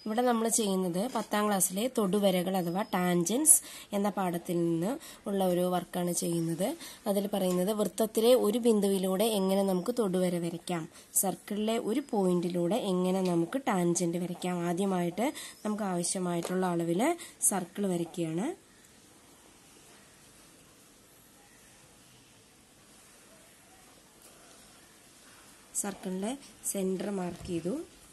ഇവിടെ നമ്മൾ ചെയ്യുന്നത് പത്താം ക്ലാസ്സിലെ തൊടുവരകൾ അഥവാ ടാൻജൻസ് എന്ന പാഠത്തിൽ നിന്ന് ഉള്ള ഒരു വർക്കാണ് ചെയ്യുന്നത് അതിൽ പറയുന്നത് വൃത്തത്തിലെ ഒരു ബിന്ദുവിലൂടെ എങ്ങനെ നമുക്ക് തൊടുവര വരയ്ക്കാം സർക്കിളിലെ ഒരു പോയിന്റിലൂടെ എങ്ങനെ നമുക്ക് ടാൻജന്റ് വരയ്ക്കാം ആദ്യമായിട്ട് നമുക്ക് ആവശ്യമായിട്ടുള്ള അളവിൽ സർക്കിൾ വരയ്ക്കുകയാണ് സർക്കിളിന്റെ സെന്റർ മാർക്ക് ചെയ്തു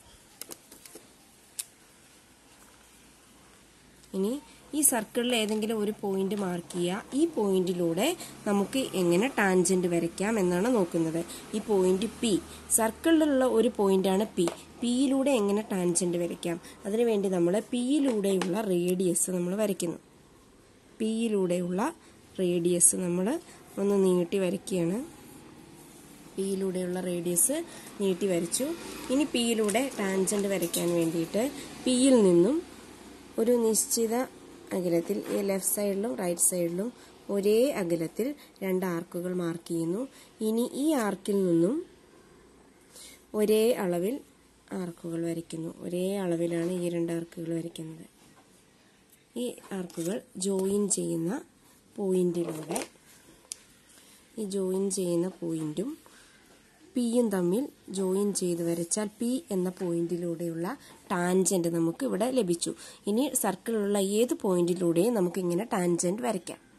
ഇനി ഈ സർക്കിളിൽ ഏതെങ്കിലും ഒരു പോയിന്റ് മാർക്ക് ചെയ്യുക ഈ പോയിന്റിലൂടെ നമുക്ക് എങ്ങനെ ടാൻജന്റ് വരയ്ക്കാം എന്നാണ് നോക്കുന്നത് ഈ പോയിന്റ് പി സർക്കിളിലുള്ള ഒരു പോയിന്റാണ് പി പിയിലൂടെ എങ്ങനെ ടാൻജന്റ് വരയ്ക്കാം അതിനുവേണ്ടി നമ്മൾ പിയിലൂടെയുള്ള റേഡിയസ് നമ്മൾ വരയ്ക്കുന്നു പിയിലൂടെയുള്ള റേഡിയസ് നമ്മൾ ഒന്ന് നീട്ടി വരയ്ക്കുകയാണ് പിയിലൂടെയുള്ള റേഡിയസ് നീട്ടി വരച്ചു ഇനി പിയിലൂടെ ടാൻജന്റ് വരയ്ക്കാൻ വേണ്ടിയിട്ട് പിയിൽ നിന്നും ഒരു നിശ്ചിത അകലത്തിൽ ഈ ലെഫ്റ്റ് സൈഡിലും റൈറ്റ് സൈഡിലും ഒരേ അകലത്തിൽ രണ്ട് ആർക്കുകൾ മാർക്ക് ചെയ്യുന്നു ഇനി ഈ ആർക്കിൽ നിന്നും ഒരേ അളവിൽ ആർക്കുകൾ വരയ്ക്കുന്നു ഒരേ അളവിലാണ് ഈ രണ്ട് ആർക്കുകൾ വരയ്ക്കുന്നത് ഈ ആർക്കുകൾ ജോയിൻ ചെയ്യുന്ന പോയിന്റിലൂടെ ഈ ജോയിൻ ചെയ്യുന്ന പോയിന്റും പിയും തമ്മിൽ ജോയിൻ ചെയ്ത് വരച്ചാൽ പി എന്ന പോയിന്റിലൂടെയുള്ള ടാൻജന്റ് നമുക്ക് ഇവിടെ ലഭിച്ചു ഇനി സർക്കിളിലുള്ള ഏത് പോയിന്റിലൂടെയും നമുക്ക് ഇങ്ങനെ ടാൻജന്റ് വരയ്ക്കാം